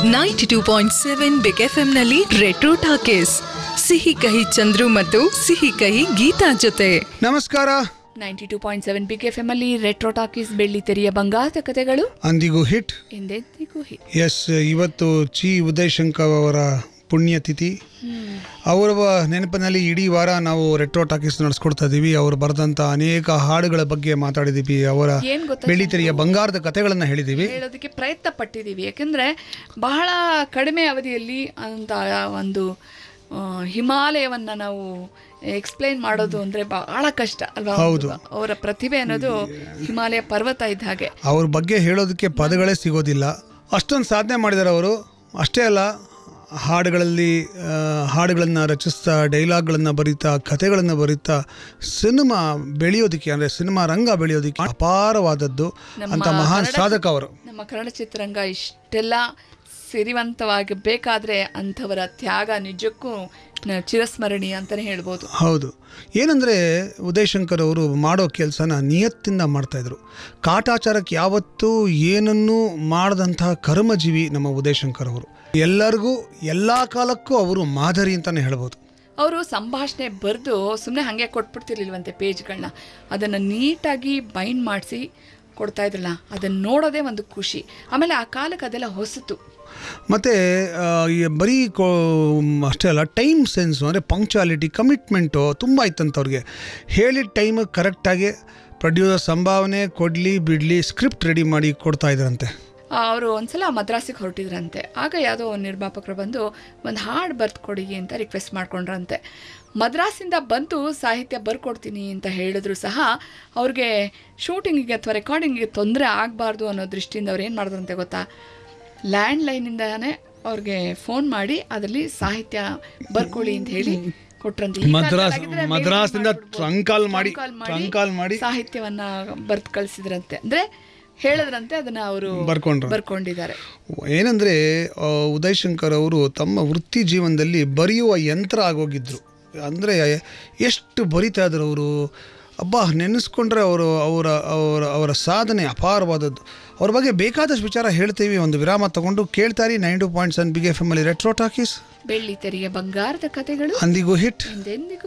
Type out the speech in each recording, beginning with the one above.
Ninety two point seven big F ನಲ್ಲಿ retro talkies Sihi Kahi Chandru ಮತ್ತು ಸಿಹಿ ಕಹಿ ಗೀತಾ ಜೊತೆ ನಮಸ್ಕಾರ ninety two point seven big F M ಅಲ್ಲಿ ರೆಟ್ರೋ ಟಾಕೀಸ್ ಬೆಳ್ಳಿ ತೆರೆಯ ಬಂಗಾರದ ಕಥೆಗಳು ಅಂದಿಗೂ ಹಿಟ್ ಎಂದೆಂದಿಗೂ ಹಿ- ಎಸ್ ಇವತ್ತು ಚಿ ಉದಯಶಂಕರ್ ಅವರ ಪುಣ್ಯತಿಥಿ ಅವರ ನೆನಪಿನಲ್ಲಿ ಇಡೀ ವಾರ ನಾವು ರೆಟ್ರೋ ಟಾಕೀಸ್ ನಡೆಸ್ಕೊಡ್ತಾ ಇದ್ದೀವಿ ಅವರು ಬರೆದಂಥ ಅನೇಕ ಹಾಡುಗಳ ಬಗ್ಗೆ ಮಾತಾಡಿದ್ದೀವಿ ಅವರ ಏನ್ ಗೊತ್ತಾ ಬೆಳ್ಳಿತೆರೆಯ ಬಂಗಾರದ ಕಥೆಗಳನ್ನು ಹೇಳಿದ್ದೀವಿ ಹೇಳೋದಕ್ಕೆ ಪ್ರಯತ್ನ ಪಟ್ಟಿದ್ದೀವಿ ಯಾಕೆಂದ್ರೆ ಬಹಳ ಕಡಿಮೆ ಅವಧಿಯಲ್ಲಿ ಅಂತ ಒಂದು ಆ, ಹಿಮಾಲಯವನ್ನ ನಾವು ಎಕ್ಸ್ಪ್ಲೈನ್ ಮಾಡೋದು ಅಂದ್ರೆ ಬಹಳ ಕಷ್ಟ ಅಲ್ವಾ ಹೌದು. ಅವರ ಪ್ರತಿಭೆ ಅನ್ನೋದು ಹಿಮಾಲಯ ಪರ್ವತ ಇದ್ದ ಹಾಗೆ ಅವ್ರ ಬಗ್ಗೆ ಹೇಳೋದಕ್ಕೆ ಪದಗಳೇ ಸಿಗೋದಿಲ್ಲ ಅಷ್ಟೊಂದು ಸಾಧನೆ ಮಾಡಿದ್ದಾರೆ ಅವರು ಅಷ್ಟೇ ಅಲ್ಲ ಹಾಡುಗಳಲ್ಲಿ ಆ, ಹಾಡುಗಳನ್ನು ರಚಿಸ್ತಾ ಡೈಲಾಗ್ಗಳನ್ನು ಬರೀತಾ ಕಥೆಗಳನ್ನು ಬರೀತಾ ಸಿನಿಮಾ ಬೆಳೆಯೋದಕ್ಕೆ ಅಂದರೆ ಸಿನಿಮಾ ರಂಗ ಬೆಳೆಯೋದಕ್ಕೆ ಅಪಾರವಾದದ್ದು ಅಂತ ಮಹಾನ್ ಕನ್ನಡ ಸಾಧಕ ಅವರು ನಮ್ಮ ಕನ್ನಡ ಚಿತ್ರರಂಗ ಇಷ್ಟೆಲ್ಲ ಸಿರಿವಂತವಾಗಿ ಬೇಕಾದ್ರೆ ಅಂಥವರ ತ್ಯಾಗ ನಿಜಕ್ಕೂ ನ- ಚಿರಸ್ಮರಣೀಯ ಅಂತಾನೆ ಹೇಳ್ಬೋದು ಹೌದು ಏನಂದರೆ ಉದಯಶಂಕರ್ ಅವರು ಮಾಡೋ ಕೆಲಸನ ನಿಯತ್ತಿಂದ ಮಾಡ್ತಾಯಿದ್ರು ಕಾಟಾಚಾರಕ್ಕೆ ಯಾವತ್ತೂ ಏನನ್ನೂ ಮಾಡದಂತಹ ಕರ್ಮಜೀವಿ ನಮ್ಮ ಉದಯಶಂಕರ್ ಅವರು ಎಲ್ಲರಿಗೂ ಎಲ್ಲ ಕಾಲಕ್ಕೂ ಅವರು ಮಾದರಿ ಅಂತಲೇ ಹೇಳ್ಬೋದು ಅವರು ಸಂಭಾಷಣೆ ಬರೆದು ಸುಮ್ಮನೆ ಹಾಗೆ ಕೊಟ್ಬಿಡ್ತಿರ್ಲಿಲ್ವಂತೆ ಪೇಜ್ಗಳನ್ನ ಅದನ್ನು ನೀಟಾಗಿ ಬೈಂಡ್ ಮಾಡಿಸಿ ಕೊಡ್ತಾ ಇದ್ರಲ್ಲ ಅದನ್ನು ನೋಡೋದೇ ಒಂದು ಖುಷಿ ಆಮೇಲೆ ಆ ಕಾಲಕ್ಕೆ ಅದೆಲ್ಲ ಹೊಸತು ಮತ್ತು ಬರೀ ಕೋ ಅಷ್ಟೇ ಅಲ್ಲ ಟೈಮ್ ಸೆನ್ಸು ಅಂದರೆ ಪಂಕ್ಚುಯಾಲಿಟಿ ಕಮಿಟ್ಮೆಂಟು ತುಂಬ ಇತ್ತಂತ ಅವ್ರಿಗೆ ಹೇಳಿದ ಟೈಮಿಗೆ ಕರೆಕ್ಟಾಗಿ ಪ್ರೊಡ್ಯೂಸರ್ ಸಂಭಾವನೆ ಕೊಡಲಿ ಬಿಡಲಿ ಸ್ಕ್ರಿಪ್ಟ್ ರೆಡಿ ಮಾಡಿ ಕೊಡ್ತಾ ಇದ್ರಂತೆ ಅವರು ಒಂದ್ಸಲ ಮದ್ರಾಸಿಗೆ ಹೊರಟಿದ್ರಂತೆ ಆಗ ಯಾವುದೋ ಒಂದು ನಿರ್ಮಾಪಕರು ಬಂದು ಒಂದು ಹಾಡು ಬರ್ದು ಕೊಡಿ ಅಂತ ರಿಕ್ವೆಸ್ಟ್ ಮಾಡ್ಕೊಂಡ್ರಂತೆ ಮದ್ರಾಸಿಂದ ಬಂದು ಸಾಹಿತ್ಯ ಬರ್ಕೊಡ್ತೀನಿ ಅಂತ ಹೇಳಿದ್ರು ಸಹ ಅವ್ರಿಗೆ ಶೂಟಿಂಗಿಗೆ ಅಥವಾ ರೆಕಾರ್ಡಿಂಗಿಗೆ ತೊಂದರೆ ಆಗಬಾರ್ದು ಅನ್ನೋ ದೃಷ್ಟಿಯಿಂದ ಅವ್ರು ಏನು ಮಾಡಿದ್ರಂತೆ ಗೊತ್ತಾ ಲ್ಯಾಂಡ್ ಲೈನಿಂದಾನೇ ಅವ್ರಿಗೆ ಫೋನ್ ಮಾಡಿ ಅದರಲ್ಲಿ ಸಾಹಿತ್ಯ ಬರ್ಕೊಳ್ಳಿ ಅಂತ ಹೇಳಿ ಕೊಟ್ರಂತೆ ಈ ಮದ್ರಾಸ್- ಕಾಲದಲ್ಲಾಗಿದ್ರೆ mail ಮದ್ರಾಸಿಂದ ಮಾಡ್ಬಿಡ್ಬೋದು. trunk call ಮಾಡಿ- trunk call trunk call ಮಾಡಿ ಸಾಹಿತ್ಯವನ್ನ ಬರ್ದು ಕಳಿಸಿದ್ರಂತೆ ಅಂದ್ರೆ ಹೇಳಿದ್ರಂತೆ ಅದನ್ನ ಅವರು ಬರ್ಕೊಂಡ್ರು ಬರ್ಕೊಂಡಿದ್ದಾರೆ ಏನಂದರೆ ಉದಯಶಂಕರ್ ಅವರು ತಮ್ಮ ವೃತ್ತಿ ಜೀವನದಲ್ಲಿ ಬರೆಯುವ ಯಂತ್ರ ಆಗೋಗಿದ್ರು ಅಂದರೆ ಎಷ್ಟು ಬರಿತಾ ಇದ್ರು ಅವರು ಅಬ್ಬಾ ನೆನೆಸ್ಕೊಂಡ್ರೆ ಅವರು ಅವರ ಅವರ ಅವರ ಸಾಧನೆ ಅಪಾರವಾದದ್ದು ಅವ್ರ ಬಗ್ಗೆ ಬೇಕಾದಷ್ಟು ವಿಚಾರ ಹೇಳ್ತೀವಿ ಒಂದು ವಿರಾಮ ತಗೊಂಡು ಕೇಳ್ತಾರಿ nine two point seven big F M ಅಲ್ಲಿ ರೆಟ್ರೋ ಟಾಕೀಸ್ ಬೆಳ್ಳಿ ತೆರೆಯ ಬಂಗಾರದ ಕಥೆಗಳು ಅಂದಿಗೂ ಹಿಟ್ ಎಂದೆಂದಿಗೂ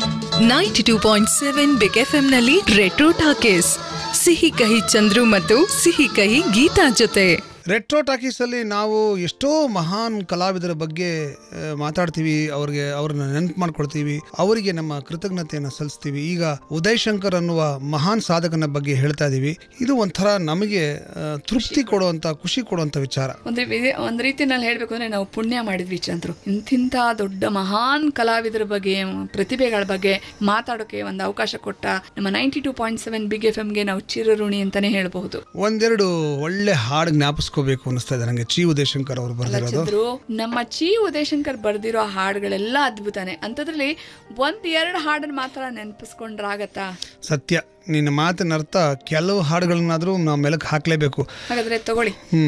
ninety two point seven big F ನಲ್ಲಿ ರೆಟ್ರೋ ಟಾಕೀಸ್ ಸಿಹಿ ಕಹಿ ಚಂದ್ರು ಮತ್ತು ಸಿಹಿ ಕಹಿ ಗೀತಾ ಜೊತೆ ರೆಟ್ರೋ ಟಾಕೀಸಲ್ಲಿ ನಾವು ಎಷ್ಟೋ ಮಹಾನ್ ಕಲಾವಿದರ ಬಗ್ಗೆ ಆ, ಮಾತಾಡ್ತೀವಿ ಅವ್ರಿಗೆ ಅವ್ರನ್ನ ನೆನಪು ಮಾಡ್ಕೊಳ್ತೀವಿ ಅವರಿಗೆ ನಮ್ಮ ಕೃತಜ್ಞತೆಯನ್ನು ಸಲ್ಲಿಸ್ತೀವಿ ಈಗ ಉದಯ್ ಶಂಕರ್ ಅನ್ನುವ ಮಹಾನ್ ಸಾಧಕನ ಬಗ್ಗೆ ಹೇಳ್ತಾ ಇದ್ದೀವಿ ಇದು ಒಂಥರ ನಮಗೆ ಆ, ತೃಪ್ತಿ ಕೊಡುವಂಥ ಖುಷಿ ಕೊಡುವಂಥ ವಿಚಾರ ಒಂದು ವಿ- ಒಂದು ರೀತಿನಲ್ಲಿ ಹೇಳ್ಬೇಕು ಅಂದ್ರೆ ನಾವು ಪುಣ್ಯ ಮಾಡಿದ್ವಿ ಚಂದ್ರು ಇಂತಿಂಥ ದೊಡ್ಡ ಮಹಾನ್ ಕಲಾವಿದರ ಬಗ್ಗೆ ಪ್ರತಿಭೆಗಳ ಬಗ್ಗೆ ಮಾತಾಡೋಕೆ ಒಂದು ಅವಕಾಶ ಕೊಟ್ಟ ನಮ್ಮ ninety two point seven big F ಎಮ್ಗೆ ನಾವು ಚಿರಋಣಿ ಅಂತಾನೆ ಹೇಳಬಹುದು ಒಂದೆರಡು ಒಳ್ಳೆ ಹಾಡು ಜ್ಞಾಪಿಸ್ಕೋಬೇಕು ಅನ್ನಿಸ್ತಾ ಇದೆ ನನಗೆ ಚಿ ಉದಯ್ ಶಂಕರ್ ಅವರು ಬರೆದಿರೋದು ಚಂದ್ರು ನಮ್ಮ ಚಿ ಉದಯಶಂಕರ್ ಬರ್ದಿರೋ ಹಾಡುಗಳೆಲ್ಲ ಅದ್ಭುತನೇ ಅಂಥದ್ರಲ್ಲಿ ಒಂದ್ ಎರಡು ಹಾಡನ್ನ ಮಾತ್ರ ನೆನಪಿಸ್ಕೊಂಡ್ರಾಗತ್ತಾ ಸತ್ಯ ನಿನ್ನ ಮಾತಿನ ಅರ್ಥ ಕೆಲವು ಹಾಡುಗಳನ್ನಾದರೂ ನಾವು ಮೆಲುಕು ಹಾಕಲೇಬೇಕು ಹಾಗಾದ್ರೆ ತಗೊಳ್ಳಿ ಹ್ಞೂ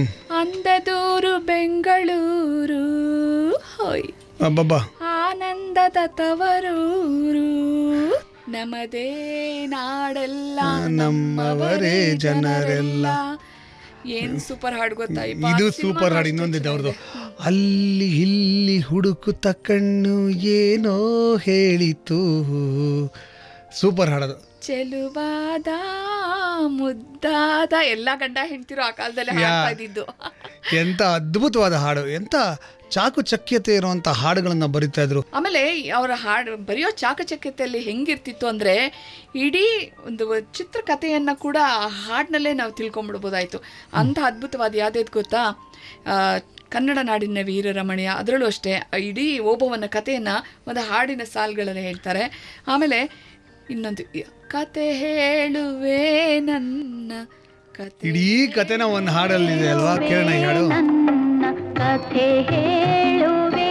ಅಂದದೂರು ಬೆಂಗಳೂರು ಹೋಯ್ ಅಬ್ಬಬ್ಬಾ ಆನಂದದ ತವರೂರು ನಮದೇ ನಾಡೆಲ್ಲ ನಮ್ಮವರೇ ಜನರೆಲ್ಲ. ಏನ್ ಸೂಪರ್ ಹಾಡು ಗೊತ್ತಾ ಈ ಇದು ಬಾ- ಸಿನಿಮಾ ಸೂಪರ್ ಹಾಡು ಅಷ್ಟೇ ಇನ್ನೊಂದಿದೆ ಅವ್ರದ್ದು ಚೆನ್ನಾಗಿದೆ. ಅಲ್ಲಿ ಇಲ್ಲಿ ಹುಡುಕುತ್ತ ಕಣ್ಣು ಏನೋ ಹೇಳಿತು ಸೂಪರ್ ಹಾಡೋದು ಚೆಲುವಾದ ಮುದ್ದಾದ ಎಲ್ಲ ಗಂಡ ಹೆಂಡ್ತಿರು ಆ ಕಾಲದಲ್ಲಿ ಹಾಡ್ತಾ ಇದ್ದಿದ್ದು ಎಂತ ಅದ್ಭುತವಾದ ಹಾಡು ಎಂತ ಚಾಕು ಚಕ್ಯತೆ ಇರುವಂತ ಹಾಡುಗಳನ್ನ ಬರಿತಾ ಇದ್ರು ಆಮೇಲೆ ಅವರ ಹಾಡು ಬರೆಯೋ ಚಾಕಚಕ್ಯತೆಯಲ್ಲಿ ಹೆಂಗಿರ್ತಿತ್ತು ಅಂದ್ರೆ ಇಡೀ ಒಂದು ಚಿತ್ರಕಥೆಯನ್ನ ಕೂಡ ಆ ಹಾಡಿನಲ್ಲೇ ನಾವು ತಿಳ್ಕೊಂಡ್ಬಿಡ್ಬೋದಾಯ್ತು ಅಂತ ಅದ್ಭುತವಾದ ಯಾವ್ದು ಗೊತ್ತಾ ಆ, ಕನ್ನಡ ನಾಡಿನ ವೀರರಮಣೀಯ ಅದರಲ್ಲೂ ಅಷ್ಟೇ ಇಡೀ ಓಬವ್ವನ ಕಥೆಯನ್ನ ಒಂದು ಹಾಡಿನ ಸಾಲುಗಳಲ್ಲಿ ಹೇಳ್ತಾರೆ ಆಮೇಲೆ ಇನ್ನೊಂದು ಈ ಕತೆ ಹೇಳುವೆ ನನ್ನ ಕತೆ ಇಡೀ ಕತೆನ ಒಂದು ಹಾಡಲ್ಲಿದೆ ಅಲ್ವಾ ಕೇಳೋಣ ಈ ಹಾಡು ನನ್ನ ಕಥೆ ಹೇಳುವೆ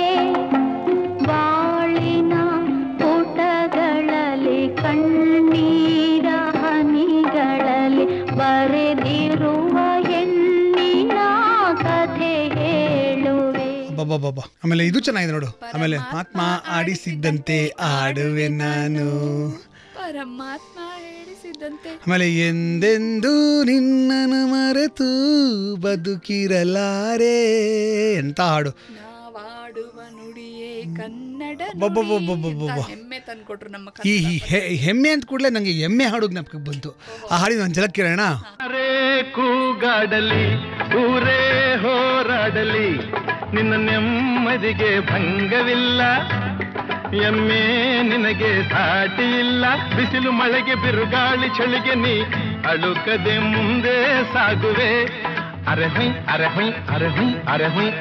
ಬಾಳಿನ ಪುಟಗಳಲ್ಲಿ ಕಣ್ಣೀರ ಹನಿಗಳಲ್ಲಿ ಬರೆದಿರುವ ಹೆಣ್ಣಿನ ಕಥೆ ಹೇಳುವೆ ಬಾಬಾ ಆಮೇಲೆ ಇದು ಚೆನ್ನಾಗಿದೆ ನೋಡು ಆಮೇಲೆ ಆತ್ಮ ಆಡಿಸಿದ್ದಂತೆ ಆಡುವೆ ನಾನು ಪರಮಾತ್ಮ ಹೇಳಿಸಿದಂತೆ ಆಮೇಲೆ ಎಂದೆಂದು ನಿನ್ನನ್ನು ಮರೆತು ಬದುಕಿರಲಾರೆ ಅಂತ ಹಾಡು ನಾವಾಡುವ ನುಡಿಯೇ ಕನ್ನಡ ಬಬ್ಬಬ್ಬಬ್ಬಬ್ಬಬ್ಬ. ನುಡಿ ಅಂತ ಹೆಮ್ಮೆ ತಂದ್ಕೊಟ್ರು ನಮ್ಮ ಈ ಕನ್ನಡ ಹೆ- ಹೆಮ್ಮೆ ಅಂತ ಕೂಡಲೇ ನನಗೆ ಎಮ್ಮೆ ಹಾಡು ಜ್ಞಾಪಕಕ್ಕೆ ಬಂತು ಆ ಹಾಡಿನ ಒಂದು ಜಲಕ್ಕೆ ಕೇಳೋಣ ಅರೇ ಕೂಗಾಡಲಿ ಊರೇ ಹೋರಾಡಲಿ ನಿನ್ನ ನೆಮ್ಮದಿಗೆ ಭಂಗವಿಲ್ಲ ಎಮ್ಮೆ ನಿನಗೆ ಸಾಟಿ ಇಲ್ಲ ಬಿಸಿಲು ಮಳೆಗೆ ಬಿರುಗಾಳಿ ಚಳಿಗೆ ನೀ ಅಳುಕದೆ ಮುಂದೆ ಸಾಗುವೆ ಅರೆ ಹೊಯ್ ಅರೆ ಹೊಯ್ ಅರೆ ಹೊಯ್ ಅರೆ ಹೊಯ್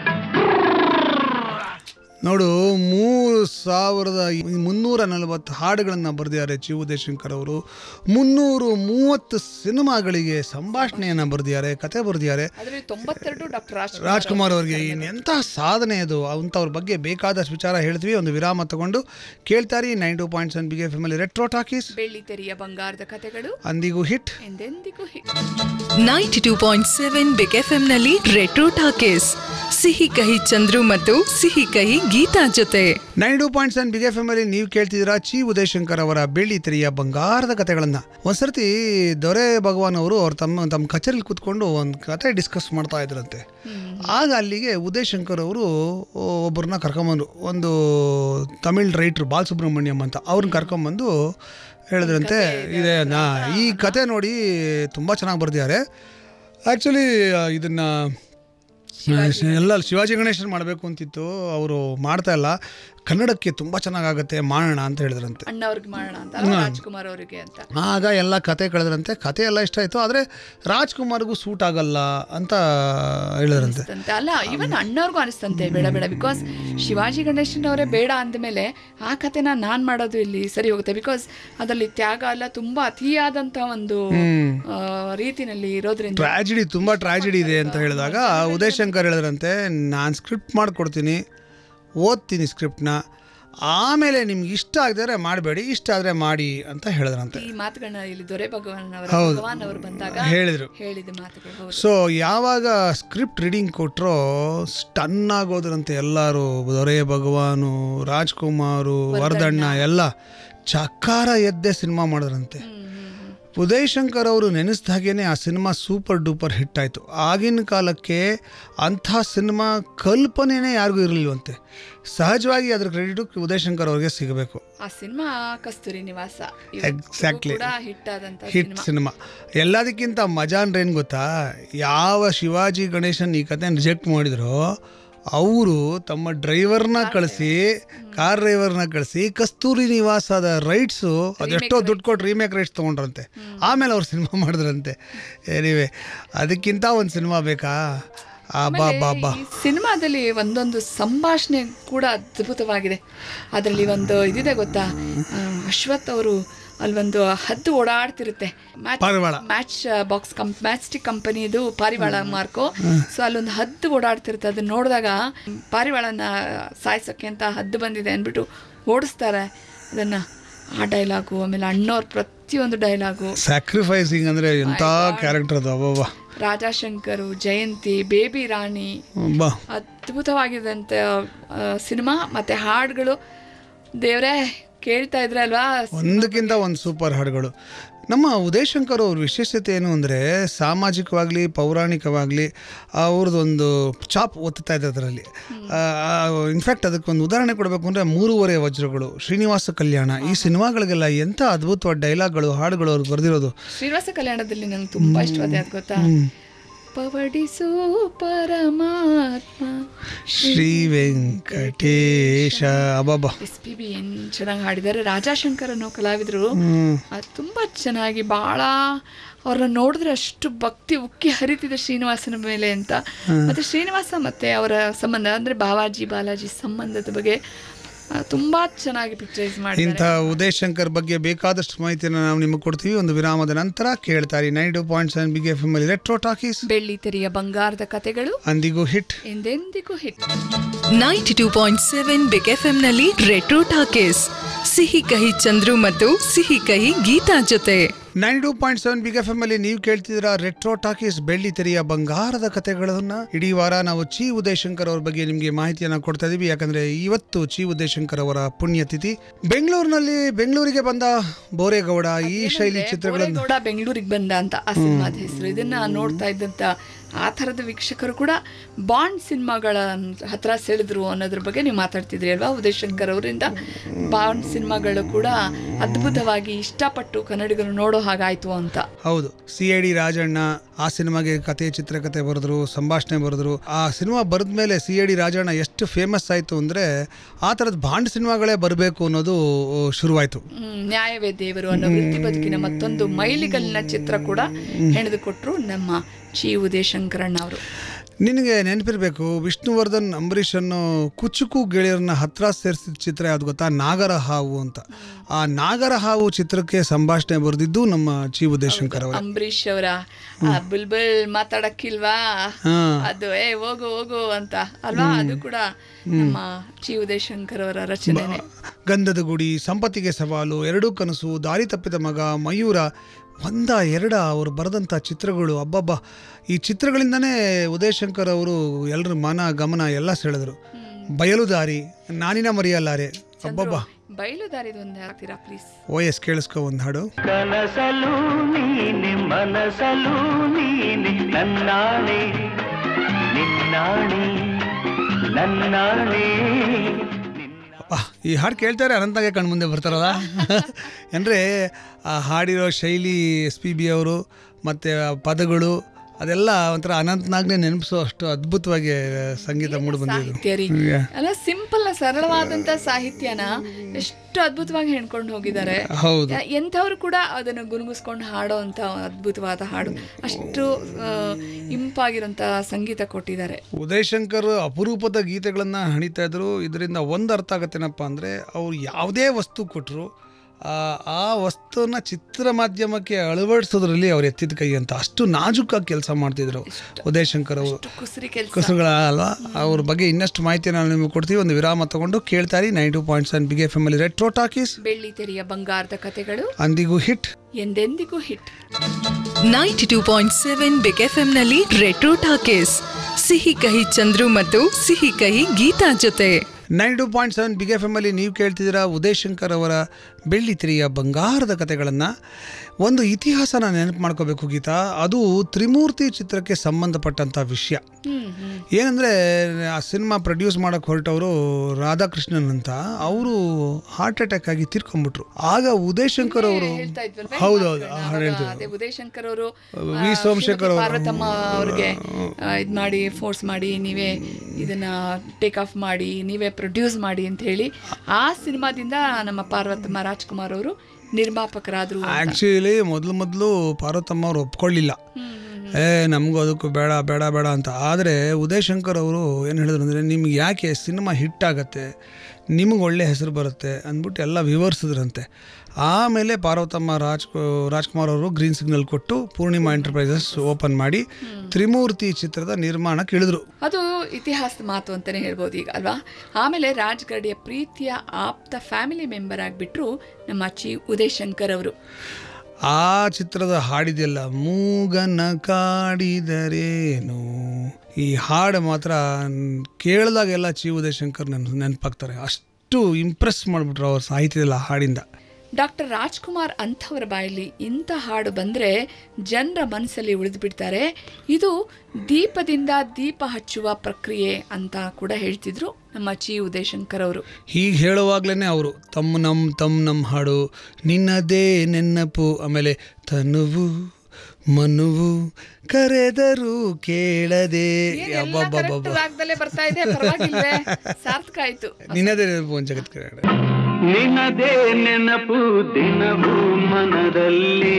ನೋಡು ಮೂರು ಸಾವಿರದ ಮುನ್ನೂರ ನಲವತ್ತು ಹಾಡುಗಳನ್ನು ಬರೆದಿದ್ದಾರೆ ಚಿ ಉದಯಶಂಕರ್ ಅವರು ಮುನ್ನೂರು ಮೂವತ್ತು ಸಿನಿಮಾಗಳಿಗೆ ಸಂಭಾಷಣೆಯನ್ನು ಬರೆದಿದ್ದಾರೆ ಕತೆ ಬರೆದಿದ್ದಾರೆ ಅದ್ರಲ್ಲಿ ತೊಂಬತ್ತೆರಡು ಡಾಕ್ಟರ್ ರಾಜ್ಕುಮಾರ್ ರಾಜ್ಕುಮಾರ್ ಅವರಿಗೆ ಎಂಥ ಸಾಧನೆ ಅದು ಅಂಥವ್ರ ಬಗ್ಗೆ ಬೇಕಾದಷ್ಟು ವಿಚಾರ ಹೇಳ್ತೀವಿ ಒಂದು ವಿರಾಮ ತಗೊಂಡು ಕೇಳ್ತಾರೆ ನೈನ್ ಟು ಪಾಯಿಂಟ್ ಸೆವೆನ್ ಬಿಗೆ ಫ್ಯಾಮಿಲಿ ರೆಟ್ರೋ ಟಾಕೀಸ್ ಬೆಳ್ಳಿ ತೆರೆಯ ಬಂಗಾರದ ಕಥೆಗಳು ಅಂದಿಗೂ ಹಿಟ್ ಎಂದೆಂದಿಗೂ ಹಿ- ninety two point seven big F ನಲ್ಲಿ ರೆಟ್ರೋ ಟಾಕೀಸ್ ಸಿಹಿ ಕಹಿ ಚಂದ್ರು ಮತ್ತು ಸಿಹಿ ಕಹಿ ಗೀತಾ ಜೊತೆ ನೈನ್ ಟು ಪಾಯಿಂಟ್ ಸೆವೆನ್ ಬಿಗೆ ಫ್ಯಾಮಿಲಿ ನೀವು ಕೇಳ್ತಿದ್ದೀರಾ ಚಿ ಉದಯಶಂಕರ್ ಅವರ ಬೆಳ್ಳಿ ತೆರೆಯ ಬಂಗಾರದ ಕಥೆಗಳನ್ನು ಒಂದ್ಸರ್ತಿ ದೊರೆ ಭಗವಾನ್ ಅವರು ಅವ್ರ ತಮ್ಮ ತಮ್ಮ ಕಚೇರಿಲಿ ಕೂತ್ಕೊಂಡು ಒಂದು ಕತೆ ಡಿಸ್ಕಸ್ ಮಾಡ್ತಾ ಇದ್ರಂತೆ ಆಗ ಅಲ್ಲಿಗೆ ಉದಯಶಂಕರ್ ಅವರು ಒಬ್ಬರನ್ನ ಕರ್ಕೊಂಬಂದ್ರು ಒಂದು ತಮಿಳ್ ರೈಟ್ರು ಬಾಲಸುಬ್ರಹ್ಮಣ್ಯಂ ಅಂತ ಅವ್ರನ್ನ ಕರ್ಕೊಂಬಂದು ಹೇಳಿದ್ರಂತೆ ಇದೆ ನಾ ಈ ಕತೆ ನೋಡಿ ತುಂಬ ಚೆನ್ನಾಗಿ ಬರೆದಿದ್ದಾರೆ ಆ್ಯಕ್ಚುಲಿ ಇದನ್ನು ಎಲ್ಲ ಶಿವಾಜಿ ಗಣೇಶನ್ ಮಾಡಬೇಕು ಅಂತಿತ್ತು ಅವರು ಮಾಡ್ತಾ ಇಲ್ಲ ಕನ್ನಡಕ್ಕೆ ತುಂಬ ಚೆನ್ನಾಗಾಗತ್ತೆ ಮಾಡೋಣ ಅಂತ ಹೇಳಿದ್ರಂತೆ ಅಣ್ಣವ್ರಿಗೆ ಮಾಡೋಣ ಅಂತ ಅಲ್ವಾ? ರಾಜ್ಕುಮಾರ್ ಅವರಿಗೆ ಅಂತ ಆಗ ಎಲ್ಲ ಕತೆ ಕಳೆದ್ರಂತೆ ಕತೆ ಎಲ್ಲ ಇಷ್ಟ ಆಯಿತು ಆದರೆ ರಾಜ್ಕುಮಾರ್ಗೂ ಸೂಟ್ ಆಗಲ್ಲ ಅಂತ ಹೇಳಿದ್ರಂತೆ ಅನಿಸ್ತಂತೆ ಅಲ್ಲ ಇವನ್ ಅಣ್ಣವ್ರಿಗೂ ಅನಿಸ್ತಂತೆ ಬೇಡ ಬೇಡ ಬಿಕಾಸ್ ಶಿವಾಜಿ ಗಣೇಶನ್ ಅವರೇ ಬೇಡ ಅಂದಮೇಲೆ ಆ ಕತೆನ ನಾನ್ ಮಾಡೋದು ಇಲ್ಲಿ ಸರಿ ಹೋಗುತ್ತೆ ಬಿಕಾಸ್ ಅದರಲ್ಲಿ ತ್ಯಾಗ ಎಲ್ಲ ತುಂಬಾ ಅತಿಯಾದಂತ ಒಂದು ಆ, ರೀತಿನಲ್ಲಿ ಇರೋದ್ರಿಂದ ಟ್ರಾಜಿಡಿ ತುಂಬ ಟ್ರಾಜಿಡಿ ಇದೆ ಅಂತ ಹೇಳಿದಾಗ ಉದಯಶಂಕರ್ ಹೇಳಿದ್ರಂತೆ ನಾನು ಸ್ಕ್ರಿಪ್ಟ್ ಮಾಡಿಕೊಡ್ತೀನಿ ಓದ್ತೀನಿ ಸ್ಕ್ರಿಪ್ಟ್ನ ಆಮೇಲೆ ನಿಮ್ಗೆ ಇಷ್ಟ ಆಗದರೆ ಮಾಡಬೇಡಿ ಇಷ್ಟ ಆದರೆ ಮಾಡಿ ಅಂತ ಹೇಳಿದ್ರಂತೆ ಈ ಮಾತುಗಳನ್ನ ಇಲ್ಲಿ ದೊರೆ ಭಗವಾನ್ ಅವರ ಹೌದು. ಭಗವಾನ್ ಅವರು ಬಂದಾಗ ಹೇಳಿದ್ರು ಹೇಳಿದ ಮಾತುಗಳು ಹೌದು ಸೊ ಯಾವಾಗ ಸ್ಕ್ರಿಪ್ಟ್ ರೀಡಿಂಗ್ ಕೊಟ್ಟರೋ ಸ್ಟನ್ ಆಗೋದ್ರಂತೆ ಎಲ್ಲರೂ ದೊರೆ ಭಗವಾನು ರಾಜ್ಕುಮಾರು ವರದಣ್ಣ ಎಲ್ಲ ಚಕ್ಕಾರ ಎದ್ದೆ ಸಿನಿಮಾ ಮಾಡಿದ್ರಂತೆ ಉದಯ್ ಶಂಕರ್ ಅವರು ನೆನೆಸ್ದ ಹಾಗೇನೆ ಆ ಸಿನಿಮಾ ಸೂಪರ್ ಡೂಪರ್ ಹಿಟ್ ಆಯಿತು ಆಗಿನ ಕಾಲಕ್ಕೆ ಅಂಥ ಸಿನಿಮಾ ಕಲ್ಪನೆನೇ ಯಾರಿಗೂ ಇರಲಿಲ್ವಂತೆ ಸಹಜವಾಗಿ ಅದ್ರ ಕ್ರೆಡಿಟು ಉದಯ್ ಶಂಕರ್ ಅವ್ರಿಗೆ ಸಿಗಬೇಕು ಆ ಸಿನಿಮಾ ಕಸ್ತೂರಿ ನಿವಾಸ Exactly. ಕೂಡ ಹಿಟ್ ಆದಂತ ಹಿಟ್ ಸಿನಿಮಾ ಎಲ್ಲದಕ್ಕಿಂತ ಮಜಾ ಅಂದ್ರೆ ಏನು ಗೊತ್ತಾ ಯಾವ ಶಿವಾಜಿ ಗಣೇಶನ್ ಈ ಕತೆ ರಿಜೆಕ್ಟ್ ಮಾಡಿದ್ರು ಅವರು ತಮ್ಮ ಡ್ರೈವರ್ನ ಕಳಿಸಿ ಕಾರ್ ಡ್ರೈವರ್ನ ಕಳಿಸಿ ಕಸ್ತೂರಿ ನಿವಾಸದ ರೈಟ್ಸು ಅದೆಷ್ಟೋ ದುಡ್ಡು ಕೊಟ್ಟು ರೀಮೇಕ್ ರೈಟ್ಸ್ ತೊಗೊಂಡ್ರಂತೆ ಆಮೇಲೆ ಅವ್ರು ಸಿನಿಮಾ ಮಾಡಿದ್ರಂತೆ ಏನಿವೆ ಅದಕ್ಕಿಂತ ಒಂದು ಸಿನಿಮಾ ಬೇಕಾ ಆ ಬಾ ಬಾ ಬಾ ಈ ಸಿನಿಮಾದಲ್ಲಿ ಒಂದೊಂದು ಸಂಭಾಷಣೆ ಕೂಡ ಅದ್ಭುತವಾಗಿದೆ ಅದರಲ್ಲಿ ಒಂದು ಇದಿದೆ ಗೊತ್ತಾ ಆ, ಅಶ್ವಥ್ ಅವರು ಅಲ್ಲೊಂದು ಹದ್ದು ಓಡಾಡ್ತಿರುತ್ತೆ ಪಾರಿವಾಳ. ಮ್ಯಾಚ್ ಬಾಕ್ಸ್ ಕಂ ಮ್ಯಾಚ್ಟಿಕ್ ಕಂಪನಿದು ಪಾರಿವಾಳ ಮಾರ್ಕು ಸೊ ಅಲ್ಲೊಂದು ಹದ್ದು ಓಡಾಡ್ತಿರುತ್ತೆ ಅದನ್ನ ನೋಡಿದಾಗ ಪಾರಿವಾಳನ ಸಾಯಿಸೋಕ್ಕೆ ಅಂತ ಹದ್ದು ಬಂದಿದೆ ಅಂದ್ಬಿಟ್ಟು ಓಡಿಸ್ತಾರೆ ಅದನ್ನ ಆ ಡೈಲಾಗು ಆಮೇಲೆ ಅಣ್ಣವ್ರ ಪ್ರತಿಯೊಂದು ಡೈಲಾಗು ಸ್ಯಾಕ್ರಿಫೈಸಿಂಗ್ ಅಂದರೆ ಎಂಥ ಕ್ಯಾರೆಕ್ಟರ್ ಅದು ಅಬ್ಬಬ್ಬಾ ರಾಜಾಶಂಕರು ಜಯಂತಿ ಬೇಬಿ ರಾಣಿ ಬಾ ಅದ್ಭುತವಾಗಿದಂತೆ ಸಿನಿಮಾ ಮತ್ತೆ ಹಾಡುಗಳು ದೇವ್ರೇ ಕೇಳ್ತಾ ಇದ್ರೆ ಅಲ್ವಾ ಒಂದಕ್ಕಿಂತ ಒಂದು ಸೂಪರ್ ಹಾಡುಗಳು ನಮ್ಮ ಉದಯಶಂಕರ್ ಅವ್ರ ವಿಶೇಷತೆ ಏನು ಅಂದರೆ ಸಾಮಾಜಿಕವಾಗಲಿ ಪೌರಾಣಿಕವಾಗಲಿ ಅವ್ರದ್ದೊಂದು ಚಾಪ್ ಒತ್ತುತ್ತಾ ಇದೆ ಅದರಲ್ಲಿ ಇನ್ಫ್ಯಾಕ್ಟ್ ಅದಕ್ಕೊಂದು ಉದಾಹರಣೆ ಕೊಡಬೇಕು ಅಂದರೆ ಮೂರುವರೆ ವಜ್ರಗಳು ಶ್ರೀನಿವಾಸ ಕಲ್ಯಾಣ ಈ ಸಿನಿಮಾಗಳಿಗೆಲ್ಲ ಎಂಥ ಅದ್ಭುತವಾದ ಡೈಲಾಗ್ಗಳು ಹಾಡುಗಳು ಅವ್ರು ಬರೆದಿರೋದು ಶ್ರೀನಿವಾಸ ಕಲ್ಯಾಣದಲ್ಲಿ ನಂಗೆ ತುಂಬಾ ಇಷ್ಟವಾದ ಅದು ಗೊತ್ತಾ ಪವಡಿಸು ಪರಮಾತ್ಮ ಶ್ರೀ ವೆಂಕಟೇಶ ಅಬ್ಬಬ್ಬಾ ಎಸ್ ಪಿ ಬಿ ಏನ್ ಚೆನ್ನಾಗಿ ಹಾಡಿದ್ದಾರೆ ರಾಜಾಶಂಕರ್ ಅನ್ನೋ ಕಲಾವಿದರು ಅದು ತುಂಬಾ ಚೆನ್ನಾಗಿ ಬಹಳ ಅವ್ರನ್ನ ನೋಡಿದ್ರೆ ಅಷ್ಟು ಭಕ್ತಿ ಉಕ್ಕಿ ಹರಿತಿದೆ ಶ್ರೀನಿವಾಸನ ಮೇಲೆ ಅಂತ ಮತ್ತೆ ಶ್ರೀನಿವಾಸ ಮತ್ತೆ ಅವರ ಸಂಬಂಧ ಅಂದ್ರೆ ಬಾವಾಜಿ ಬಾಲಾಜಿ ಸಂಬಂಧದ ಬಗ್ಗೆ ಆ, ತುಂಬಾ ಚೆನ್ನಾಗಿ ಪಿಕ್ಚರೈಸ್ ಇಂಥ ಮಾಡಿದ್ದಾರೆ ಉದಯ್ ಶಂಕರ್ ಬಗ್ಗೆ ಬೇಕಾದಷ್ಟು ಮಾಹಿತಿಯನ್ನು ನಾವು ನಿಮಗೆ ಕೊಡ್ತೀವಿ ಒಂದು ವಿರಾಮದ ನಂತರ ಕೇಳ್ತಾರೆ nine two point seven big F M ಅಲ್ಲಿ ರೆಟ್ರೋ ಟಾಕೀಸ್ ಬೆಳ್ಳಿ ತೆರೆಯ ಬಂಗಾರದ ಕತೆಗಳು ಅಂದಿಗೂ ಹಿಟ್ ಎಂದೆಂದಿಗೂ hit ninety two point seven big F ನಲ್ಲಿ ರೆಟ್ರೋ ಟಾಕೀಸ್ ಸಿಹಿ ಕಹಿ ಚಂದ್ರು ಮತ್ತು ಸಿಹಿ ಕಹಿ ಗೀತಾ ಜೊತೆ nine two point seven big F M ಅಲ್ಲಿ ನೀವು ಕೇಳ್ತಿದ್ದೀರಾ ರೆಟ್ರೋ ಟಾಕೀಸ್ ಬೆಳ್ಳಿ ತೆರೆಯ ಬಂಗಾರದ ಕಥೆಗಳನ್ನ ಇಡೀ ವಾರ ನಾವು ಚಿ ಉದಯಶಂಕರ್ ಅವ್ರ ಬಗ್ಗೆ ನಿಮಗೆ ಮಾಹಿತಿಯನ್ನ ಕೊಡ್ತಾ ಇದೀವಿ ಯಾಕಂದ್ರೆ ಇವತ್ತು ಚಿ ಉದಯಶಂಕರ್ ಅವರ ಪುಣ್ಯತಿಥಿ ಬೆಂಗಳೂರಿನಲ್ಲಿ ಬೆಂಗಳೂರಿಗೆ ಬಂದ ಬೋರೇಗೌಡ ಈ ಶೈಲಿ ಚಿತ್ರಗಳನ್ನು ಬೋರೇಗೌಡ ಬೆಂಗಳೂರಿಗೆ ಬಂದ ಅಂತ ಆ ಸಿನಿಮಾದ ಹೆಸರು ಇದನ್ನ ನೋಡ್ತಾ ಇದ್ದಂತ ಆ ಥರದ ವೀಕ್ಷಕರು ಕೂಡ ಬಾಂಡ್ ಸಿನಿಮಾಗಳ ಹತ್ರ ಸೆಳೆದ್ರು ಅನ್ನೋದ್ರ ಬಗ್ಗೆ ನೀವು ಮಾತಾಡ್ತಿದ್ರಿ ಅಲ್ವಾ ಉದಯ್ ಶಂಕರ್ ಅವರಿಂದ ಬಾಂಡ್ ಸಿನಿಮಾಗಳು ಕೂಡ ಅದ್ಭುತವಾಗಿ ಇಷ್ಟಪಟ್ಟು ಕನ್ನಡಿಗರು ನೋಡೋ ಹಾಗಾಯ್ತು ಅಂತ ಹೌದು ಸಿ ಐ ಡಿ ರಾಜಣ್ಣ ಆ ಸಿನಿಮಾಗೆ ಕತೆ ಚಿತ್ರಕಥೆ ಬರೆದ್ರು ಸಂಭಾಷಣೆ ಬರೆದ್ರು ಆ ಸಿನಿಮಾ ಬರೆದ ಮೇಲೆ ಸಿ ಐ ಡಿ ರಾಜಣ್ಣ ಎಷ್ಟು ಫೇಮಸ್ ಆಯಿತು ಅಂದರೆ ಆ ಥರದ ಬಾಂಡ್ ಸಿನಿಮಾಗಳೇ ಬರಬೇಕು ಅನ್ನೋದು ಶುರುವಾಯಿತು ಹ್ಮ್, ನ್ಯಾಯವೇ ದೇವರು ಅನ್ನೋ ವೃತ್ತಿ ಬದುಕಿನ ಮತ್ತೊಂದು ಮೈಲಿಗಲ್ಲಿನ ಚಿತ್ರ ಕೂಡ ಹೆಣೆದುಕೊಟ್ರು ನಮ್ಮ ಚಿ ಉದಯಶಂಕರಣ್ಣ ಅವರು ನಿನಗೆ ನೆನಪಿರಬೇಕು ವಿಷ್ಣುವರ್ಧನ್ ಅಂಬರೀಷ್ ಅನ್ನೋ ಕುಚುಕು ಗೆಳೆಯರನ್ನ ಹತ್ರ ಸೇರಿಸಿದ ಚಿತ್ರ ಯಾವ್ದು ಗೊತ್ತಾ ನಾಗರ ಹಾವು ಅಂತ ಆ ನಾಗರ ಹಾವು ಚಿತ್ರಕ್ಕೆ ಸಂಭಾಷಣೆ ಬರೆದಿದ್ದು ನಮ್ಮ ಚಿ ಉದಯಶಂಕರ್ ಅವರೇ ಅಂಬರೀಷ್ ಅವರ ಆ ಬುಲ್ಬುಲ್ ಮಾತಾಡಕ್ಕಿಲ್ವಾ ಹಾ. ಅದು ಏ ಹೋಗು ಹೋಗು ಅಂತ ಅಲ್ವಾ ಅದು ಕೂಡ ನಮ್ಮ ಚಿ ಉದಯಶಂಕರ್ ಅವರ ರಚನೆ ಗಂಧದ ಗುಡಿ ಸಂಪತ್ತಿಗೆ ಸವಾಲು ಎರಡೂ ಕನಸು ದಾರಿ ತಪ್ಪಿದ ಮಗ ಮಯೂರ ಒಂದ ಎರಡ ಅವರು ಬರೆದಂಥ ಚಿತ್ರಗಳು ಅಬ್ಬಬ್ಬ ಈ ಚಿತ್ರಗಳಿಂದನೇ ಉದಯಶಂಕರ್ ಅವರು ಎಲ್ಲರ ಮನ ಗಮನ ಎಲ್ಲ ಸೆಳೆದ್ರು ಬಯಲು ದಾರಿ ನಾನಿನ ಮರೆಯಲ್ಲಾರೆ ಅಬ್ಬಬ್ಬ ಬಯಲುದಾರಿದ ಒಂದು ಹಾಕ್ತೀರಾ ಪ್ಲೀಸ್ ಓ ಎಸ್ ಕೇಳಿಸ್ಕೊ ಒಂದು ಹಾಡು ಕನಸಲು ನೀನೆ ಮನಸಲು ನೀನೆ ನನ್ನಾಣೆ ನಿನ್ನಾಣೆ ನನ್ನಾಣೆ ಅಪ್ಪ ಈ ಹಾಡು ಕೇಳ್ತಾರೆ ಅನಂತಾಗೆ ಕಣ್ಣು ಮುಂದೆ ಬರ್ತಾರಲ್ಲ ಅಂದರೆ ಆ ಹಾಡಿರೋ ಶೈಲಿ ಎಸ್ ಪಿ ಬಿ ಅವರು ಮತ್ತು ಆ ಪದಗಳು ಅದೆಲ್ಲ ಒಂಥರ ಅನಂತನಾಗ್ನೇ ನೆನಪಿಸೋ ಅಷ್ಟು ಅದ್ಭುತವಾಗಿ ಸಂಗೀತ ಮೂಡಿ ಬಂದಿದ್ದು ಸಾಹಿತ್ಯ ರೀ ಅಲ್ಲ ಸಿಂಪಲ್ ಸರಳವಾದಂತ ಸಾಹಿತ್ಯನ ಎಷ್ಟು ಅದ್ಭುತವಾಗಿ ಹೆಣ್ಕೊಂಡು ಹೋಗಿದ್ದಾರೆ ಹೌದು ಯ- ಎಂಥವ್ರು ಕೂಡ ಅದನ್ನು ಗುನುಗಿಸ್ಕೊಂಡು ಹಾಡೋ ಅಂತ ಅದ್ಭುತವಾದ ಹಾಡು ಅಷ್ಟು ಆ, ಇಂಪಾಗಿರೋಂಥ ಸಂಗೀತ ಕೊಟ್ಟಿದ್ದಾರೆ ಉದಯಶಂಕರ್ ಅಪರೂಪದ ಗೀತೆಗಳನ್ನು ಹಣಿತಾ ಇದ್ರು ಇದರಿಂದ ಒಂದು ಅರ್ಥ ಆಗತ್ತೇನಪ್ಪ ಅಂದರೆ ಅವ್ರು ಯಾವುದೇ ವಸ್ತು ಕೊಟ್ಟರು ಆ ವಸ್ತುನ ಚಿತ್ರ ಮಾಧ್ಯಮಕ್ಕೆ ಅಳವಡಿಸೋದ್ರಲ್ಲಿ ಅವ್ರು ಎತ್ತಿದ ಕೈ ಅಂತ ಅಷ್ಟು ನಾಜೂಕಾಗಿ ಕೆಲಸ ಮಾಡ್ತಿದ್ರು ಉದಯಶಂಕರ್ ಅವರು ಅಷ್ಟು ಕುಸರಿ ಕೆಲಸ ಕುಸುಗಳ ಅಲ್ವಾ ಅವ್ರ ಬಗ್ಗೆ ಇನ್ನಷ್ಟು ಮಾಹಿತಿಯನ್ನು ನಾವು ನಿಮಗೆ ಕೊಡ್ತೀವಿ ಒಂದು ವಿರಾಮ ತಗೊಂಡು ಕೇಳ್ತಾರಿ nine two point seven big F M ಅಲ್ಲಿ ರೆಟ್ರೋ ಟಾಕೀಸ್ ಬೆಳ್ಳಿ ತೆರೆಯ ಬಂಗಾರದ ಕಥೆಗಳು ಅಂದಿಗೂ ಹಿಟ್ ಎಂದೆಂದಿಗೂ hit ninety two point seven big F ನಲ್ಲಿ ರೆಟ್ರೋ ಟಾಕೀಸ್ ಸಿಹಿ ಕಹಿ ಚಂದ್ರು ಮತ್ತು ಸಿಹಿ ಕಹಿ ಗೀತಾ ಜೊತೆ nine two point seven big F M ಅಲ್ಲಿ ನೀವು ಕೇಳ್ತಿದ್ದೀರಾ ಉದಯಶಂಕರ್ ಅವರ ಬೆಳ್ಳಿ ತಿರಿಯ ಬಂಗಾರದ ಕಥೆಗಳನ್ನು ಒಂದು ಇತಿಹಾಸನ ನೆನಪು ಮಾಡ್ಕೋಬೇಕು ಗೀತಾ ಅದು ತ್ರಿಮೂರ್ತಿ ಚಿತ್ರಕ್ಕೆ ಸಂಬಂಧಪಟ್ಟಂಥ ವಿಷಯ ಏನಂದರೆ ಆ ಸಿನಿಮಾ ಪ್ರೊಡ್ಯೂಸ್ ಮಾಡೋಕ್ಕೆ ಹೊರಟವರು ರಾಧಾಕೃಷ್ಣನ್ ಅಂತ ಅವರು ಹಾರ್ಟ್ ಅಟ್ಯಾಕ್ ಆಗಿ ತೀರ್ಕೊಂಡ್ಬಿಟ್ರು ಆಗ ಉದಯಶಂಕರ್ ಅವರು ಹೇಳ್ತಾ ಇದ್ವಲ್ವೇ ಹೌದೌದು ಮಾತುಗಳನ್ನ. ಆ ಹಾಡು ಅವಾಗ ಹೇಳ್ತಿದ್ರು. ಅದೇ ಉದಯಶಂಕರ್ ಅವರು ವಿ ಸೋಮಶೇಖರ್ ಅವರು. ಪಾರ್ವತಮ್ಮ ಅವ್ರಿಗೆ ಇದು ಮಾಡಿ ಫೋರ್ಸ್ ಮಾಡಿ ನೀವೇ ಇದನ್ನ ಟೇಕ್ ಆಫ್ ಮಾಡಿ ನೀವೇ ಪ್ರೊಡ್ಯೂಸ್ ಮಾಡಿ ಅಂತ ಹೇಳಿ ಆ ಸಿನಿಮಾದಿಂದ ನಮ್ಮ ಪಾರ್ವತಮ್ಮ ರಾಜ್ಕುಮಾರ್ ಅವರು ನಿರ್ಮಾಪಕರಾದ್ರು ಅಂತ. ಆ್ಯಕ್ಚುಲಿ ಮೊದಲು ಮೊದಲು ಪಾರ್ವತಮ್ಮ ಅವರು ಒಪ್ಕೊಳ್ಳಿಲ್ಲ ಏ ನಮಗೂ ಅದಕ್ಕೂ ಬೇಡ ಬೇಡ ಬೇಡ ಅಂತ ಆದರೆ ಉದಯಶಂಕರ್ ಅವರು ಏನು ಹೇಳಿದ್ರು ಅಂದರೆ ನಿಮ್ಗೆ ಯಾಕೆ ಸಿನಿಮಾ ಹಿಟ್ ಆಗುತ್ತೆ ನಿಮಗೆ ಒಳ್ಳೆ ಹೆಸರು ಬರುತ್ತೆ ಅಂದ್ಬಿಟ್ಟು ಎಲ್ಲ ವಿವರಿಸಿದ್ರಂತೆ ಆಮೇಲೆ ಪಾರ್ವತಮ್ಮ ರಾಜ್ ರಾಜ್ಕುಮಾರ್ ಅವರು ಗ್ರೀನ್ ಸಿಗ್ನಲ್ ಕೊಟ್ಟು ಪೂರ್ಣಿಮಾ ಎಂಟರ್ಪ್ರೈಸಸ್ ಓಪನ್ ಮಾಡಿ ತ್ರಿಮೂರ್ತಿ ಚಿತ್ರದ ನಿರ್ಮಾಣಕ್ಕೆ ಇಳಿದ್ರು ಅದು ಇತಿಹಾಸದ ಮಾತು ಅಂತಾನೆ ಹೇಳ್ಬೋದು ಈಗ ಅಲ್ವಾ ಆಮೇಲೆ ರಾಜ್ ಗಡಿಯ ಪ್ರೀತಿಯ ಆಪ್ತ ಫ್ಯಾಮಿಲಿ ಮೆಂಬರ್ ಆಗಿಬಿಟ್ರು ನಮ್ಮ ಚಿ ಉದಯಶಂಕರ್ ಅವರು ಆ ಚಿತ್ರದ ಹಾಡಿದೆಲ್ಲ ಮೂಗನ ಕಾಡಿದರೇನು ಈ ಹಾಡು ಮಾತ್ರ ಕೇಳಿದಾಗೆಲ್ಲ ಚಿ ಉದಯಶಂಕರ್ ನೆನ್ ನೆನಪಾಗ್ತಾರೆ ಅಷ್ಟು ಇಂಪ್ರೆಸ್ ಮಾಡಿಬಿಟ್ರು ಅವ್ರ ಸಾಹಿತ್ಯದಲ್ಲಿ ಆ ಹಾಡಿಂದ ಡಾಕ್ಟರ್ ರಾಜ್ಕುಮಾರ್ ಅಂಥವರ ಬಾಯಲ್ಲಿ ಇಂಥ ಹಾಡು ಬಂದರೆ ಜನರ ಮನಸ್ಸಲ್ಲಿ ಉಳಿದು ಬಿಡ್ತಾರೆ ಇದು ದೀಪದಿಂದ ದೀಪ ಹಚ್ಚುವ ಪ್ರಕ್ರಿಯೆ ಅಂತ ಕೂಡ ಹೇಳ್ತಿದ್ರು ನಮ್ಮ ಚಿ ಉದಯಶಂಕರ್ ಅವರು ಹೀಗೆ ಹೇಳುವಾಗ್ಲೇ ಅವರು ತಮ್ಮ ನಮ್ಮ ತಮ್ಮ ನಮ್ಮ ಹಾಡು ನಿನ್ನದೇ ನೆನಪು ಆಮೇಲೆ ತನುವು ಮನುವು ಕರೆದರು ಕೇಳದೆ ಅಬ್ಬಬ್ಬಬ್ಬಬ್ಬ ರಾಗದಲ್ಲೇ ಬರ್ತಾ ಇದೆ ಪರವಾಗಿಲ್ವೇ ಸಾರ್ಥಕ ಆಯ್ತು ನಿನ್ನದೇ ನೆನಪು ಒಂದು ಜಗತ್ ಕಡೆ ನಿನದೇ ನೆನಪು ದಿನವೂ ಮನದಲ್ಲಿ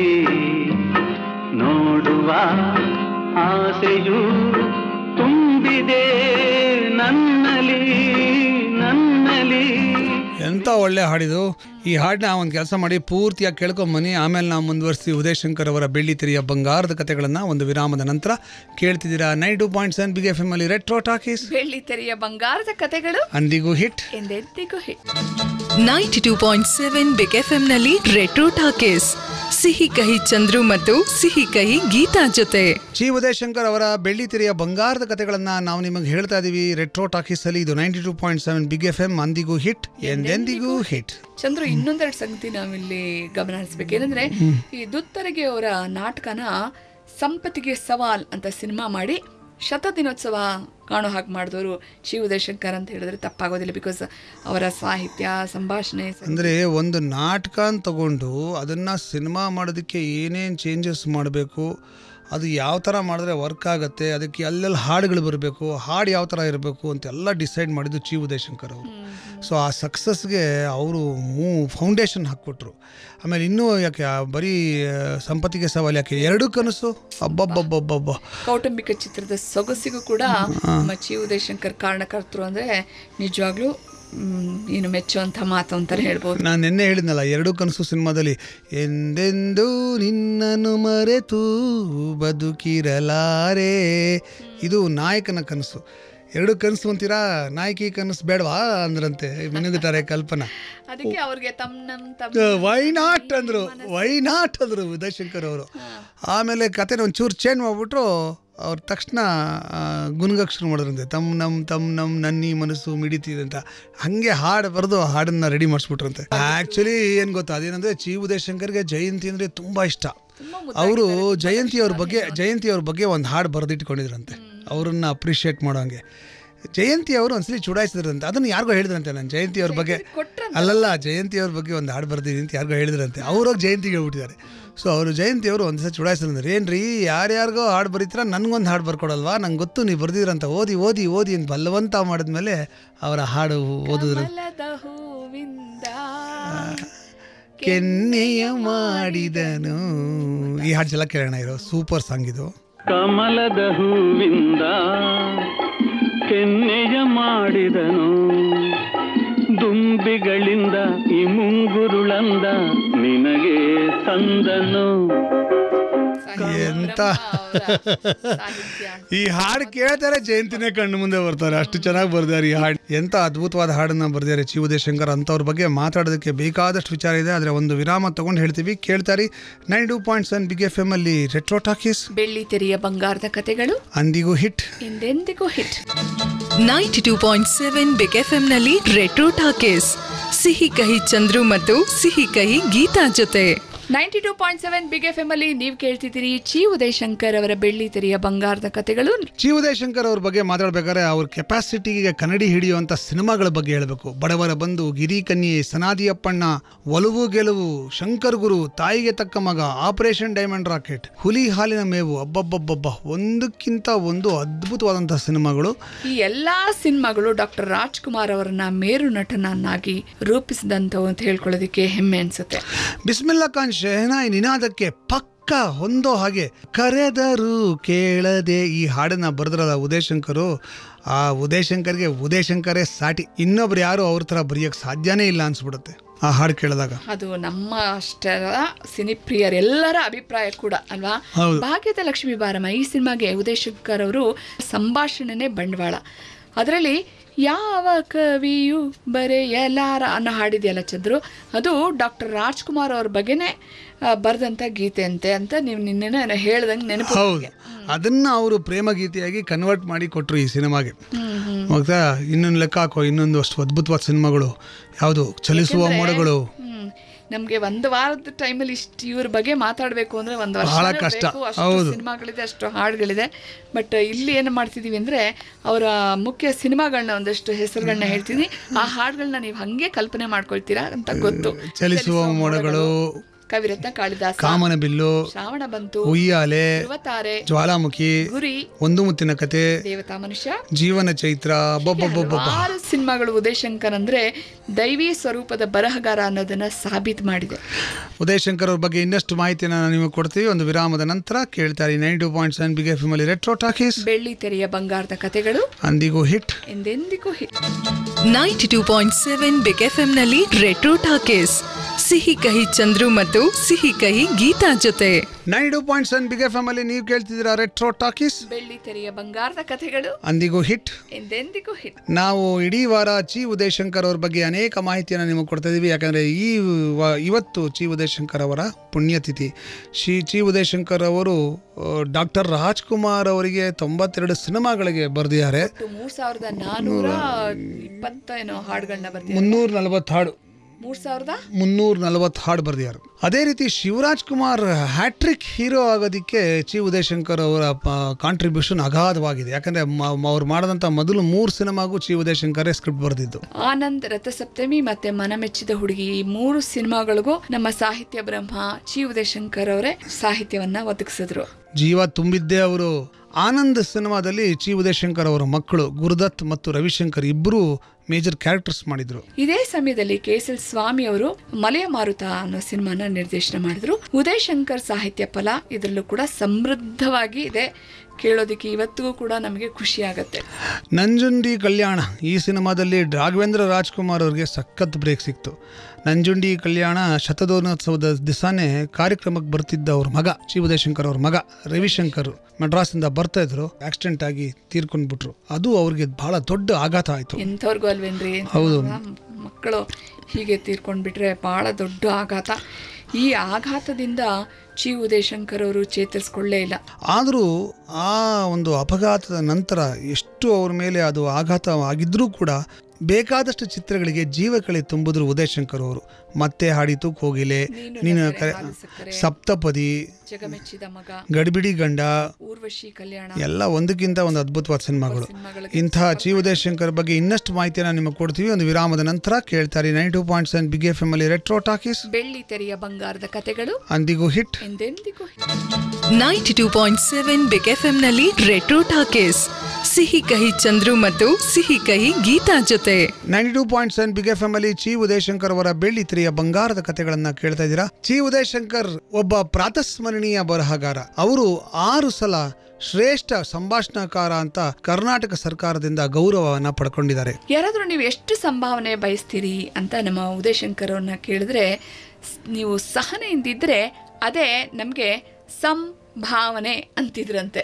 ನೋಡುವ ಆಸೆಯು ತುಂಬಿದೆ ನನ್ನಲಿ ನನ್ನಲಿ ಎಂಥ ಒಳ್ಳೆ ಹಾಡಿದು ಈ ಹಾಡನ್ನ ಒಂದು ಕೆಲಸ ಮಾಡಿ ಪೂರ್ತಿಯಾಗಿ ಕೇಳ್ಕೊಂಬನ್ನಿ ಆಮೇಲೆ ನಾವು ಮುಂದುವರಿಸಿ ಉದಯಶಂಕರ್ ಅವರ ಬೆಳ್ಳಿ ತೆರೆಯ ಬಂಗಾರದ ಕಥೆಗಳನ್ನು ಒಂದು ವಿರಾಮದ ನಂತರ ಕೇಳ್ತಿದ್ದೀರಾ nine two point seven big F M ಅಲ್ಲಿ ರೆಟ್ರೋ ಟಾಕೀಸ್ ಬೆಳ್ಳಿ ತೆರೆಯ ಬಂಗಾರದ ಕತೆಗಳು ಅಂದಿಗೂ ಹಿಟ್ ಎಂದೆಂದಿಗೂ hit ninety two point seven big F ನಲ್ಲಿ ರೆಟ್ರೋ ಟಾಕೀಸ್ ಸಿಹಿ ಕಹಿ ಚಂದ್ರು ಮತ್ತು ಸಿಹಿ ಕಹಿ ಗೀತಾ ಜೊತೆ ಜಿ ಉದಯಶಂಕರ್ ಅವರ ಬೆಳ್ಳಿ ತೆರೆಯ ಬಂಗಾರದ ಕಥೆಗಳನ್ನ ನಾವು ನಿಮಗೆ ಹೇಳ್ತಾ ಇದೀವಿ ರೆಟ್ರೋ ಟಾಕೀಸ್ ಅಲ್ಲಿ ಇದು ninety two point seven big F M ಅಂದಿಗೂ ಹಿಟ್ ಎಂದೆಂದಿಗೂ ಹಿಟ್ ಚಂದ್ರು ಇನ್ನೊಂದೆರಡು ಸಂಗತಿ ನಾವಿಲ್ಲಿ ಗಮನ ಹರಿಸ್ಬೇಕು ಏನಂದ್ರೆ ಈ ದುತ್ತರಗೆ ಅವರ ನಾಟಕನ ಸಂಪತ್ತಿಗೆ ಸವಾಲ್ ಅಂತ ಸಿನಿಮಾ ಮಾಡಿ ಶತ ದಿನೋತ್ಸವ ಕಾಣೋ ಹಾಗೆ ಮಾಡಿದವರು ಶಿ ಉದಯಶಂಕರ್ ಅಂತ ಹೇಳಿದ್ರೆ ತಪ್ಪಾಗೋದಿಲ್ಲ ಬಿಕಾಸ್ ಅವರ ಸಾಹಿತ್ಯ ಸಂಭಾಷಣೆ ಅಂದ್ರೆ ಒಂದು ನಾಟಕ ಅಂತ ತಗೊಂಡು ಅದನ್ನ ಸಿನಿಮಾ ಮಾಡೋದಕ್ಕೆ ಏನೇನು ಚೇಂಜಸ್ ಮಾಡಬೇಕು ಅದು ಯಾವ ಥರ ಮಾಡಿದ್ರೆ ವರ್ಕ್ ಆಗುತ್ತೆ ಅದಕ್ಕೆ ಅಲ್ಲೆಲ್ಲಿ ಹಾಡುಗಳು ಬರಬೇಕು ಹಾಡು ಯಾವ ಥರ ಇರಬೇಕು ಅಂತೆಲ್ಲ ಡಿಸೈಡ್ ಮಾಡಿದ್ದು ಚಿ ಉದಯಶಂಕರ್ ಅವರು ಸೊ ಆ ಸಕ್ಸಸ್ಗೆ ಅವರು ಮೂ ಫೌಂಡೇಶನ್ ಹಾಕ್ಕೊಟ್ರು ಆಮೇಲೆ ಇನ್ನೂ ಯಾಕೆ ಆ ಬರೀ ಆ, ಸಂಪತ್ತಿಗೆ ಸವಾಲು ಯಾಕೆ ಎರಡು ಕನಸು ಅಬ್ಬಬ್ಬಬ್ಬಬ್ಬಬ್ಬ ಕೌಟುಂಬಿಕ ಚಿತ್ರದ ಸೊಗಸಿಗೂ ಕೂಡ ನಮ್ಮ ಚಿ ಉದಯಶಂಕರ್ ಕಾರಣಕರ್ತರು ಅಂದ್ರೆ ನಿಜವಾಗ್ಲೂ ಮ್, ಏನು ಮೆಚ್ಚುವಂಥ ಮಾತು ಅಂತಾನೆ ಹೇಳ್ಬೋದು ನಾನು ನಿನ್ನೆ ಹೇಳಿದ್ನಲ್ಲ ಎರಡು ಕನಸು ಸಿನಿಮಾದಲ್ಲಿ ಎಂದೆಂದೂ ನಿನ್ನನ್ನು ಮರೆತು ಬದುಕಿರಲಾರೆ ಇದು ನಾಯಕನ ಕನಸು ಎರಡು ಕನಸು ಅಂತೀರಾ ನಾಯಕಿ ಕನಸು ಬೇಡವಾ ಅಂದ್ರಂತೆ ಮಿನುಗುತ್ತಾರೆ ಕಲ್ಪನಾ ಅದಕ್ಕೆ ಅವ್ರಿಗೆ ತಮ್ ನಮ್ ತಮ್ಮ ವೈ ನಾಟ್ ಅಂದ್ರು ವೈ ನಾಟ್ ಅಂದ್ರು ಉದಯಶಂಕರ್ ಅವರು ಆಮೇಲೆ ಕತೆನ ಒಂಚೂರು ಚೇಂಜ್ ಮಾಡ್ಬಿಟ್ರು ಅವ್ರು ತಕ್ಷಣ ಆ, ಗುನ್ಗಕ್ ಶುರು ಮಾಡಿದ್ರಂತೆ ತಮ್ ನಮ್ ತಮ್ ನಮ್ ನನ್ನಿ ಮನಸ್ಸು ಮಿಡಿತಿದೆ ಅಂತ ಹಂಗೆ ಹಾಡು ಬರೆದು ಹಾಡನ್ನ ರೆಡಿ ಮಾಡಿಸ್ಬಿಟ್ರಂತೆ ಆ್ಯಕ್ಚುಲಿ ಏನು ಗೊತ್ತಾ ಅದೇನಂದ್ರೆ ಚಿ ಉದಯಶಂಕರ್ಗೆ ಜಯಂತಿ ಅಂದರೆ ತುಂಬ ಇಷ್ಟ ಅವರು ಜಯಂತಿ ಅವ್ರ ಬಗ್ಗೆ ಜಯಂತಿ ಅವ್ರ ಬಗ್ಗೆ ಒಂದು ಹಾಡು ಬರೆದಿಟ್ಕೊಂಡಿದ್ರಂತೆ ಅವರನ್ನ ಅಪ್ರಿಷಿಯೇಟ್ ಮಾಡೋಂಗೆ ಜಯಂತಿ ಅವರು ಒಂದ್ಸಲಿ ಚುಡಾಯಿಸಿದ್ರಂತೆ ಅದನ್ನು ಯಾರಿಗೋ ಹೇಳಿದ್ರಂತೆ ನಾನು ಜಯಂತಿ ಅವ್ರ ಬಗ್ಗೆ ಅಲ್ಲಲ್ಲ ಜಯಂತಿ ಅವ್ರ ಬಗ್ಗೆ ಒಂದು ಹಾಡು ಬರ್ದಿದ್ದೀನಿ ಅಂತ ಯಾರಿಗೋ ಹೇಳಿದ್ರಂತೆ ಅವ್ರೋಗಿ ಜಯಂತಿಗೆ ಹೇಳ್ಬಿಟ್ಟಿದ್ದಾರೆ ಸೊ ಅವರು ಜಯಂತಿ ಅವರು ಒಂದ್ಸಲ ಚುಡಾಯಿಸಿದ್ರೆ ಏನ್ರಿ ಯಾರ್ಯಾರಿಗೋ ಹಾಡು ಬರೀತೀರ ನನಗೊಂದು ಹಾಡು ಬರ್ಕೊಡಲ್ವಾ ನಂಗೆ ಗೊತ್ತು ನೀವು ಬರ್ದಿದ್ರಂತ ಓದಿ ಓದಿ ಓದಿ ಅಂತ ಬಲವಂತ ಮಾಡಿದ್ಮೇಲೆ ಅವರ ಹಾಡು ಓದಿದ್ರು ಕಮಲದ ಹೂವಿಂದ ಕೆನ್ನೆಯ ಮಾಡಿದನು ಈ ಹಾಡು ಜಲ ಕೇಳೋಣ ಇರೋ ಸೂಪರ್ ಸಾಂಗ್ ಇದು ಕಮಲದ ಹೂವಿಂದ ಕೆನ್ನೆಯ ಮಾಡಿದನು ದುಂಬಿಗಳಿಂದ ಈ ಮುಂಗುರುಳಂದ ನಿನಗೆ ತಂದನು ಎಂತ ಅವರ ಸಾಹಿತ್ಯ ಈ ಹಾಡು ಕೇಳ್ತಾರೆ ಜಯಂತಿನೇ ಕಣ್ಣು ಮುಂದೆ ಬರ್ತಾರೆ ಅಷ್ಟು ಚೆನ್ನಾಗಿ ಬರ್ದಾರೆ ಈ ಹಾಡು ಎಂತ ಅದ್ಭುತವಾದ ಹಾಡನ್ನ ಬರ್ದಿದ್ದಾರೆ ಚಿ ಉದಯಶಂಕರ್ ಅಂತವ್ರ ಬಗ್ಗೆ ಮಾತಾಡೋದಕ್ಕೆ ಬೇಕಾದಷ್ಟು ವಿಚಾರ ಇದೆ ಆದರೆ ಒಂದು ವಿರಾಮ ತಗೊಂಡು ಹೇಳ್ತೀವಿ ಕೇಳ್ತಾರಿ nine two point seven big F M ಅಲ್ಲಿ ರೆಟ್ರೋ ಟಾಕೀಸ್ ಬೆಳ್ಳಿ ತೆರೆಯ ಬಂಗಾರದ ಕತೆಗಳು ಅಂದಿಗೂ ಹಿಟ್ ಎಂದೆಂದಿಗೂ hit ninety two point seven big F ನಲ್ಲಿ ರೆಟ್ರೋ ಟಾಕೀಸ್ ಸಿಹಿ ಕಹಿ ಚಂದ್ರು ಮತ್ತು ಸಿಹಿ ಕಹಿ ಗೀತಾ ಜೊತೆ ninety two point seven big F M ಅಲ್ಲಿ ನೀವು ಕೇಳ್ತಿದ್ದೀರಿ ಚಿ ಉದಯಶಂಕರ್ ಅವರ ಬೆಳ್ಳಿ ತೆರೆಯ ಬಂಗಾರದ ಕತೆಗಳು ಚಿ ಉದಯಶಂಕರ್ ಅವ್ರ ಬಗ್ಗೆ ಮಾತಾಡ್ಬೇಕಾದ್ರೆ ಅವ್ರ ಕೆಪಾಸಿಟಿಗೆ ಕನ್ನಡಿ ಹಿಡಿಯುವಂಥ ಸಿನಿಮಾಗಳ ಬಗ್ಗೆ ಹೇಳಬೇಕು ಬಡವರ ಬಂಧು ಗಿರಿ ಕನ್ಯೆ ಸನಾದಿಯಪ್ಪಣ್ಣ ಒಲವು ಗೆಲುವು ಶಂಕರ್ ಗುರು ತಾಯಿಗೆ ತಕ್ಕ ಮಗ ಆಪರೇಷನ್ ಡೈಮಂಡ್ ರಾಕೆಟ್ ಹುಲಿ ಹಾಲಿನ ಮೇವು ಅಬ್ಬಬ್ಬಬ್ಬಬ್ಬ ಒಂದಕ್ಕಿಂತ ಒಂದು ಅದ್ಭುತವಾದಂತಹ ಸಿನಿಮಾಗಳು ಈ ಎಲ್ಲಾ ಸಿನಿಮಾಗಳು ಡಾಕ್ಟರ್ ರಾಜ್ಕುಮಾರ್ ಅವರನ್ನ ಮೇರು ನಟನನ್ನಾಗಿ ರೂಪಿಸಿದಂಥವು ಅಂತ ಹೇಳ್ಕೊಳ್ಳೋದಕ್ಕೆ ಹೆಮ್ಮೆ ಅನ್ಸುತ್ತೆ ಬಿಸ್ಮಿಲ್ಲಾ ಖಾನ್ ಶೆಹನಾಯಿ ನಿನಾದಕ್ಕೆ ಪಕ್ಕ ಹೊಂದೋ ಹಾಗೆ ಕರೆದರು ಕೇಳದೆ ಈ ಹಾಡನ್ನ ಬರೆದ್ರಲ್ಲ ಉದಯಶಂಕರು ಆ ಉದಯಶಂಕರ್ಗೆ ಉದಯಶಂಕರೇ ಸಾಟಿ ಇನ್ನೊಬ್ರು ಯಾರು ಅವ್ರ ಥರ ಬರೆಯೋಕ್ಕೆ ಸಾಧ್ಯನೇ ಇಲ್ಲ ಅನ್ಸ್ಬಿಡುತ್ತೆ ಆ ಹಾಡು ಕೇಳಿದಾಗ ಅದು ನಮ್ಮ ಅಷ್ಟರ ಸಿನಿಪ್ರಿಯರೆಲ್ಲರ ಅಭಿಪ್ರಾಯ ಕೂಡ ಅಲ್ವಾ ಹೌದು. ಭಾಗ್ಯದ ಲಕ್ಷ್ಮೀ ಬಾರಮ್ಮ ಈ ಸಿನಿಮಾಗೆ ಉದಯಶಂಕರ್ ಅವರು ಸಂಭಾಷಣೆನೇ ಬಂಡವಾಳ ಅದರಲ್ಲಿ ಯಾವ ಕವಿಯು ಬರೆಯಲಾರ ಅನ್ನೋ ಹಾಡಿದೆಯಲ್ಲ ಚಂದ್ರು ಅದು ಡಾಕ್ಟರ್ ರಾಜ್ಕುಮಾರ್ ಅವ್ರ ಬಗ್ಗೆನೇ ಬರೆದಂಥ ಗೀತೆ ಅಂತೆ ಅಂತ ನೀವು ನಿನ್ನೆ ಹೇಳ್ದಂಗೆ ನೆನಪು ಹೌದು ಅದನ್ನ ಅವರು ಪ್ರೇಮ ಗೀತೆಯಾಗಿ ಕನ್ವರ್ಟ್ ಮಾಡಿ ಕೊಟ್ರು ಈ ಸಿನಿಮಾಗೆ ಮತ್ತೆ ಇನ್ನೊಂದು ಲೆಕ್ಕ ಹಾಕೋ ಇನ್ನೊಂದು ಅಷ್ಟು ಅದ್ಭುತವಾದ ಸಿನಿಮಾಗಳು ಯಾವುದು ಚಲಿಸುವ ಮೋಡಗಳು ಹ್ಮ್ ನಮ್ಗೆ ಒಂದು ವಾರದ ಟೈಮಲ್ಲಿ ಇಷ್ಟು ಇವ್ರ ಬಗ್ಗೆ ಮಾತಾಡಬೇಕು ಅಂದ್ರೆ ಒಂದು ವರ್ಷ ಬಹಳ ಕಷ್ಟ. ಅಷ್ಟು ಹೌದು. ಸಿನಿಮಾಗಳಿದೆ ಅಷ್ಟು ಹಾಡುಗಳಿದೆ ಬಟ್ ಇಲ್ಲಿ ಏನು ಮಾಡ್ತಿದೀವಿ ಅಂದ್ರೆ ಅವರ ಮುಖ್ಯ ಸಿನಿಮಾಗಳನ್ನ ಒಂದಷ್ಟು ಹೆಸರುಗಳನ್ನ ಹೇಳ್ತೀನಿ ಆ ಹಾಡುಗಳನ್ನ ನೀವು ಹಂಗೆ ಕಲ್ಪನೆ ಮಾಡ್ಕೊಳ್ತೀರಾ ಅಂತ ಗೊತ್ತು ಚಲಿಸುವ ಮೋಡಗಳು ಕವಿರತ್ನ ಕಾಳಿದಾಸ ಕಾಮನ ಬಿಲ್ಲು ಶ್ರಾವಣ ಬಂತು ಉಯ್ಯಾಲೆ ಧ್ರುವತಾರೆ ಜ್ವಾಲಾಮುಖಿ ಗುರಿ ಒಂದು ಮುತ್ತಿನ ಕತೆ ದೇವತಾ ಮನುಷ್ಯ ಜೀವನ ಚೈತ್ರ ಬೊಬ್ಬೊಬ್ಬೊಬ್ಬ ಹಲವಾರು ಸಿನಿಮಾಗಳು ಉದಯಶಂಕರ್ ಅಂದ್ರೆ ದೈವಿ ಸ್ವರೂಪದ ಬರಹಗಾರ ಅನ್ನೋದನ್ನ ಸಾಬೀತು ಮಾಡಿದೆ ಉದಯಶಂಕರ್ ಅವ್ರ ಬಗ್ಗೆ ಇನ್ನಷ್ಟು ಮಾಹಿತಿಯನ್ನು ನಾವು ನಿಮಗೆ ಕೊಡ್ತೀವಿ ಒಂದು ವಿರಾಮದ ನಂತರ ಕೇಳ್ತಾರೆ nine two point seven big F ಅಲ್ಲಿ ರೆಟ್ರೋ ಟಾಕೀಸ್ ಬೆಳ್ಳಿ ತೆರೆಯ ಬಂಗಾರದ ಕತೆಗಳು ಅಂದಿಗೂ ಹಿಟ್ ಎಂದೆಂದಿಗೂ hit ninety two point seven big F ನಲ್ಲಿ ರೆಟ್ರೋ ಟಾಕೀಸ್ ಸಿಹಿ ಕಹಿ ಚಂದ್ರು ಮತ್ತು ಸಿಹಿ ಕಹಿ ಗೀತಾ ಜೊತೆ nine two point seven big F M ಅಲ್ಲಿ ನೀವು ಕೇಳ್ತಿದ್ದೀರಾ ರೆಟ್ರೋ ಟಾಕೀಸ್ ಬೆಳ್ಳಿ ತೆರೆಯ ಬಂಗಾರದ ಕಥೆಗಳು ಅಂದಿಗೂ ಹಿಟ್ ಎಂದೆಂದಿಗೂ ಹಿಟ್ ನಾವು ಇಡೀ ವಾರ ಚಿ ಉದಯಶಂಕರ್ ಅವ್ರ ಬಗ್ಗೆ ಅನೇಕ ಮಾಹಿತಿಯನ್ನು ನಿಮಗೆ ಕೊಡ್ತಾ ಇದೀವಿ ಯಾಕಂದರೆ ಈ ವ- ಇವತ್ತು ಚಿ ಉದಯಶಂಕರ್ ಅವರ ಪುಣ್ಯತಿಥಿ ಶ್ರೀ ಚಿ ಉದಯಶಂಕರ್ ಅವರು ಡಾಕ್ಟರ್ ರಾಜ್ಕುಮಾರ್ ಅವರಿಗೆ ತೊಂಬತ್ತೆರಡು ಸಿನಿಮಾಗಳಿಗೆ ಬರೆದಿದ್ದಾರೆ ಒಟ್ಟು ಮೂರ್ ಸಾವಿರದ ನಾನೂರ ಇಪ್ಪತ್ತೇನೋ ಹಾಡುಗಳನ್ನ ಬರ್ತೀವಿ ಮುನ್ನೂರ ನಲವತ್ತು ಹಾಡು ಮೂರ್ ಸಾವಿರದ ಮುನ್ನೂರ ನಲವತ್ತು ಹಾಡು ಬರೆದಿದ್ದಾರೆ ಅದೇ ರೀತಿ ಶಿವರಾಜ್ ಕುಮಾರ್ ಹ್ಯಾಟ್ರಿಕ್ ಹೀರೋ ಆಗೋದಕ್ಕೆ ಚಿ ಉದಯಶಂಕರ್ ಅವರ ಕಾಂಟ್ರಿಬ್ಯೂಷನ್ ಅಗಾಧವಾಗಿದೆ ಯಾಕಂದರೆ ಅವ್ರು ಮಾಡಿದಂಥ ಮೊದಲು ಮೂರು ಸಿನಿಮಾಗೂ ಚಿ ಉದಯಶಂಕರೇ ಸ್ಕ್ರಿಪ್ಟ್ ಬರೆದಿದ್ದು ಆನಂದ್ ರಥಸಪ್ತಮಿ ಮತ್ತೆ ಮನಮೆಚ್ಚಿದ ಹುಡುಗಿ ಈ ಮೂರು ಸಿನಿಮಾಗಳಿಗೂ ನಮ್ಮ ಸಾಹಿತ್ಯ ಬ್ರಹ್ಮ ಚಿ ಉದಯಶಂಕರ್ ಅವರೇ ಸಾಹಿತ್ಯವನ್ನ ಒದಗಿಸಿದ್ರು ಜೀವ ತುಂಬಿದ್ದೇ ಅವರು ಆನಂದ್ ಸಿನಿಮಾದಲ್ಲಿ ಚಿ ಉದಯಶಂಕರ್ ಅವರ ಮಕ್ಕಳು ಗುರುದತ್ ಮತ್ತು ರವಿಶಂಕರ್ ಇಬ್ಬರು ಮೇಜರ್ ಕ್ಯಾರೆಕ್ಟರ್ಸ್ ಮಾಡಿದ್ರು ಇದೇ ಸಮಯದಲ್ಲಿ ಕೆ ಎಸ್ ಎಲ್ ಸ್ವಾಮಿ ಅವರು ಮಲೆಯ ಮಾರುತ ಅನ್ನೋ ಸಿನಿಮಾನ ನಿರ್ದೇಶನ ಮಾಡಿದ್ರು ಉದಯ್ ಶಂಕರ್ ಸಾಹಿತ್ಯ ಫಲ ಇದರಲ್ಲೂ ಕೂಡ ಸಮೃದ್ಧವಾಗಿ ಇದೆ ಕೇಳೋದಕ್ಕೆ ಇವತ್ತಿಗೂ ಕೂಡ ನಮಗೆ ಖುಷಿ ಆಗತ್ತೆ ನಂಜುಂಡಿ ಕಲ್ಯಾಣ ಈ ಸಿನಿಮಾದಲ್ಲಿ ರಾಘವೇಂದ್ರ ರಾಜ್ಕುಮಾರ್ ಅವ್ರಿಗೆ ಸಖತ್ ಬ್ರೇಕ್ ಸಿಕ್ತು ನಂಜುಂಡಿ ಕಲ್ಯಾಣ ಶತದೋತ್ಸವದ ದಿವಸನೇ ಕಾರ್ಯಕ್ರಮಕ್ಕೆ ಬರ್ತಿದ್ದ ಅವ್ರ ಮಗ ಚಿ ಉದಯಶಂಕರ್ ಅವ್ರ ಮಗ ರವಿಶಂಕರ್ ಮಡ್ರಾಸಿಂದ ಬರ್ತಾ ಇದ್ರು ಆಕ್ಸಿಡೆಂಟ್ ಆಗಿ ತೀರ್ಕೊಂಡ್ಬಿಟ್ರು ಅದು ಅವ್ರಿಗೆ ಬಹಳ ದೊಡ್ಡ ಆಘಾತ ಆಯಿತು ಎಂಥವ್ರಿಗೂ ಅಲ್ವೇನ್ರಿ ಹೌದು. ಮಕ್ಕಳು ಹೀಗೆ ತೀರ್ಕೊಂಡ್ಬಿಟ್ರೆ ಬಹಳ ದೊಡ್ಡ ಆಘಾತ ಈ ಆಘಾತದಿಂದ ಚಿ ಉದಯಶಂಕರ್ ಅವರು ಚೇತರಿಸ್ಕೊಳ್ಳೇ ಇಲ್ಲ ಆದರೂ ಆ ಒಂದು ಅಪಘಾತದ ನಂತರ ಎಷ್ಟು ಅವ್ರ ಮೇಲೆ ಅದು ಆಘಾತ ಆಗಿದ್ರೂ ಕೂಡ ಬೇಕಾದಷ್ಟು ಚಿತ್ರಗಳಿಗೆ ಜೀವಕಳೆ ತುಂಬಿದ್ರು ಉದಯಶಂಕರ್ ಅವರು ಮತ್ತೆ ಹಾಡಿತು ಕೋಗಿಲೆ ನೀನು ನೀನು ನಕ್ಕರೆ ಕರೆ ಹಾಲು ಸಕ್ಕರೆ. ಸಪ್ತಪದಿ ಜಗಮೆಚ್ಚಿದ ಮಗ ಗಡಿಬಿಡಿ ಗಂಡ ಊರ್ವಶಿ ಕಲ್ಯಾಣ ಎಲ್ಲ ಒಂದಕ್ಕಿಂತ ಒಂದು ಅದ್ಭುತವಾದ ಸಿನಿಮಾಗಳು ಸಿನಿಮಾಗಳಿಗೆ ಇಂತಹ ಚಿ ಉದಯಶಂಕರ್ ಬಗ್ಗೆ ಇನ್ನಷ್ಟು ಮಾಹಿತಿಯನ್ನು ನಿಮಗೆ ಕೊಡ್ತೀವಿ ಒಂದು ವಿರಾಮದ ನಂತರ ಕೇಳ್ತಾರೆ nine two point seven big F M ಅಲ್ಲಿ ರೆಟ್ರೋ ಟಾಕೀಸ್ ಬೆಳ್ಳಿ ತೆರೆಯ ಬಂಗಾರದ ಕತೆಗಳು ಅಂದಿಗೂ ಹಿಟ್ ಎಂದೆಂದಿಗೂ ninety two point seven big F ನಲ್ಲಿ ರೆಟ್ರೋ ಟಾಕೀಸ್ ಸಿಹಿ ಕಹಿ ಚಂದ್ರು ಮತ್ತು ಸಿಹಿ ಕಹಿ ಗೀತಾ ಜೊತೆ ninety two point seven big F M ಅಲ್ಲಿ ಚಿ ಉದಯಶಂಕರ್ ಅವರ ಬೆಳ್ಳಿ ತೆರೆಯ ಬಂಗಾರದ ಕಥೆಗಳನ್ನ ಕೇಳ್ತಾ ಇದ್ದೀರಾ ಚಿ ಉದಯಶಂಕರ್ ಒಬ್ಬ ಪ್ರಾತಸ್ಮರಣೀಯ ಬರಹಗಾರ ಅವರು ಆರು ಸಲ ಶ್ರೇಷ್ಠ ಸಂಭಾಷಣಾಕಾರ ಅಂತ ಕರ್ನಾಟಕ ಸರ್ಕಾರದಿಂದ ಗೌರವವನ್ನ ಪಡ್ಕೊಂಡಿದ್ದಾರೆ ಯಾರಾದರೂ ನೀವು ಎಷ್ಟು ಸಂಭಾವನೆ ಬಯಸ್ತೀರಿ ಅಂತ ನಮ್ಮ ಉದಯಶಂಕರ್ ಅವ್ರನ್ನ ಕೇಳಿದ್ರೆ ಸ್- ನೀವು ಸಹನೆಯಿಂದಿದ್ರೆ ಅದೇ ನಮಗೆ ಸಂಭಾವನೆ ಅಂತಿದ್ರಂತೆ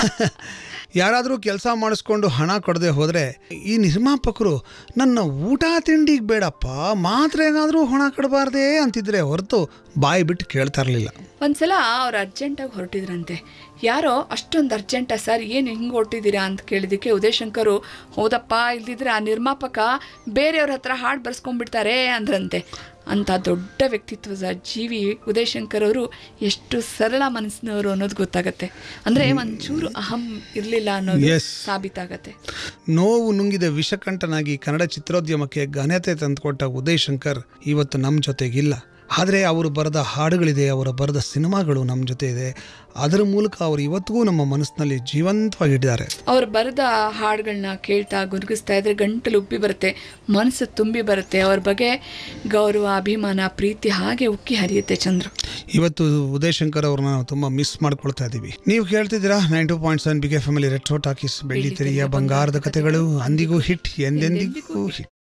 ಯಾರಾದರೂ ಕೆಲಸ ಮಾಡಿಸ್ಕೊಂಡು ಹಣ ಕೊಡದೆ ಹೋದರೆ ಈ ನಿರ್ಮಾಪಕರು ನನ್ನ ಊಟ ತಿಂಡಿಗೆ ಬೇಡಪ್ಪ ಮಾತ್ರ ಏನಾದರೂ ಹಣ ಕೊಡಬಾರ್ದೇ ಅಂತಿದ್ರೆ ಹೊರತು ಬಾಯಿ ಬಿಟ್ಟು ಕೇಳ್ತಾ ಇರಲಿಲ್ಲ ಒಂದ್ಸಲ ಅವ್ರು ಅರ್ಜೆಂಟಾಗಿ ಹೊರಟಿದ್ರಂತೆ ಯಾರೋ ಅಷ್ಟೊಂದು ಅರ್ಜೆಂಟಾ ಸರ್ ಏನು ಹಿಂಗೆ ಹೊರಟಿದ್ದೀರಾ ಅಂತ ಕೇಳಿದ್ದಕ್ಕೆ ಉದಯಶಂಕರು ಹೌದಪ್ಪ ಇಲ್ದಿದ್ರೆ ಆ ನಿರ್ಮಾಪಕ ಬೇರೆಯವ್ರ ಹತ್ರ ಹಾಡು ಬರ್ಸ್ಕೊಂಡ್ಬಿಡ್ತಾರೆ ಅಂದ್ರಂತೆ ಅಂತ ದೊಡ್ಡ ವ್ಯಕ್ತಿತ್ವದ ಜೀವಿ ಉದಯಶಂಕರ್ ಅವರು ಎಷ್ಟು ಸರಳ ಮನಸ್ಸಿನವರು ಅನ್ನೋದು ಗೊತ್ತಾಗತ್ತೆ ಅಂದ್ರೆ ಒಂಚೂರು ಅಹಂ ಇರಲಿಲ್ಲ ಅನ್ನೋದು Yes. ಸಾಬೀತಾಗತ್ತೆ ನೋವು ನುಂಗಿದ ವಿಷಕಂಠನಾಗಿ ಕನ್ನಡ ಚಿತ್ರೋದ್ಯಮಕ್ಕೆ ಘನತೆ ತಂದುಕೊಟ್ಟ ಉದಯ್ ಶಂಕರ್ ಇವತ್ತು ನಮ್ಮ ಜೊತೆಗಿಲ್ಲ ಆದರೆ ಅವರು ಬರೆದ ಹಾಡುಗಳಿದೆ ಅವರ ಬರೆದ ಸಿನಿಮಾಗಳು ನಮ್ಮ ಜೊತೆ ಇದೆ ಅದರ ಮೂಲಕ ಅವರು ಇವತ್ತಿಗೂ ನಮ್ಮ ಮನಸ್ಸಿನಲ್ಲಿ ಜೀವಂತವಾಗಿಟ್ಟಿದ್ದಾರೆ ಅವ್ರು ಬರೆದ ಹಾಡುಗಳನ್ನ ಕೇಳ್ತಾ ಗುರುಗಿಸ್ತಾ ಇದ್ರೆ ಗಂಟಲು ಉಬ್ಬಿ ಬರುತ್ತೆ ಮನಸ್ಸು ತುಂಬಿ ಬರುತ್ತೆ ಅವ್ರ ಬಗ್ಗೆ ಗೌರವ ಅಭಿಮಾನ ಪ್ರೀತಿ ಹಾಗೆ ಉಕ್ಕಿ ಹರಿಯುತ್ತೆ ಚಂದ್ರು ಇವತ್ತು ಉದಯ್ ಶಂಕರ್ ಅವ್ರನ್ನ ನಾವು ತುಂಬ ಮಿಸ್ ಮಾಡ್ಕೊಳ್ತಾ ಇದ್ದೀವಿ ನೀವು ಕೇಳ್ತಿದ್ದೀರಾ ನೈನ್ ಟು ಪಾಯಿಂಟ್ ಸೆವೆನ್ ಬಿಗೆ ಫ್ಯಾಮಿಲಿ ರೆಟ್ರೋ ಟಾಕೀಸ್ ಬೆಳ್ಳಿ ತೆರೆಯ ಬಂಗಾರದ ಕಥೆಗಳು ಅಂದಿಗೂ ಹಿಟ್ ಎಂದೆಂದಿಗೂ ಹಿಟ್